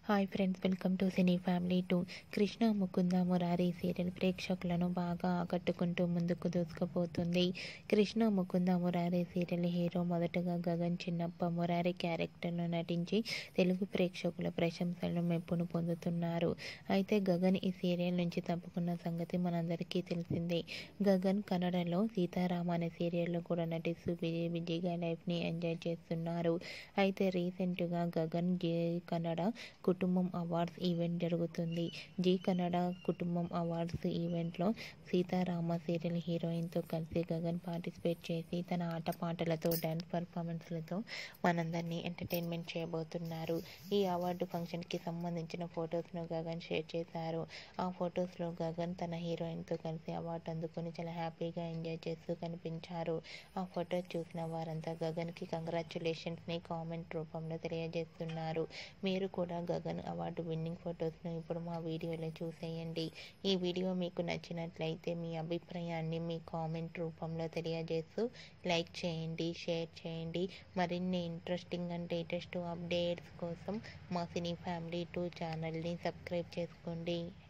hi friends welcome to cine family two Krishna Mukunda Murari serial ప్రేక్షకులను బాగా ఆకట్టుకుంటూ ముందుకు దూసుకుపోతుంది కృష్ణ ముకుంద మురారి సీరియల్ హీరో మొదటగా గగన్ చిన్నప్ప మురారి క్యారెక్టర్లో నటించి తెలుగు ప్రేక్షకుల ప్రశంసలను మెప్పును పొందుతున్నారు అయితే గగన్ ఈ సీరియల్ నుంచి తప్పుకున్న సంగతి మనందరికీ తెలిసిందే గగన్ కన్నడలో సీతారామ అనే సీరియల్లో కూడా నటిస్తూ విజయ్ విజయ్గా లైఫ్ని ఎంజాయ్ చేస్తున్నారు అయితే రీసెంట్గా గగన్ జే కన్నడ కుటుంబం అవార్డ్స్ ఈవెంట్ జరుగుతుంది జీ కన్నడ కుటుంబం అవార్డ్స్ ఈవెంట్లో సీతారామ సీరియల్ హీరోయిన్తో కలిసి గగన్ పార్టిసిపేట్ చేసి తన ఆటపాటలతో డ్యాన్స్ పర్ఫార్మెన్స్లతో మనందరినీ ఎంటర్టైన్మెంట్ చేయబోతున్నారు ఈ అవార్డు ఫంక్షన్కి సంబంధించిన ఫొటోస్ను గగన్ షేర్ చేశారు ఆ ఫొటోస్లో గగన్ తన హీరోయిన్తో కలిసి అవార్డు అందుకొని చాలా హ్యాపీగా ఎంజాయ్ చేస్తూ కనిపించారు ఆ ఫోటో చూసిన వారంతా గగన్కి కంగ్రాచులేషన్స్ని కామెంట్ రూపంలో తెలియజేస్తున్నారు మీరు కూడా గగన్ అవార్డు విన్నింగ్ ఫొటోస్ను ఇప్పుడు మా వీడియోలో చూసేయండి ఈ వీడియో మీకు నచ్చినట్లయితే మీ అభిప్రాయాన్ని మీ కామెంట్ రూపంలో తెలియజేస్తూ లైక్ చేయండి షేర్ చేయండి మరిన్ని ఇంట్రెస్టింగ్ అండ్ లేటెస్ట్ అప్డేట్స్ కోసం మా సినీ ఫ్యామిలీ టూ ఛానల్ని సబ్స్క్రైబ్ చేసుకోండి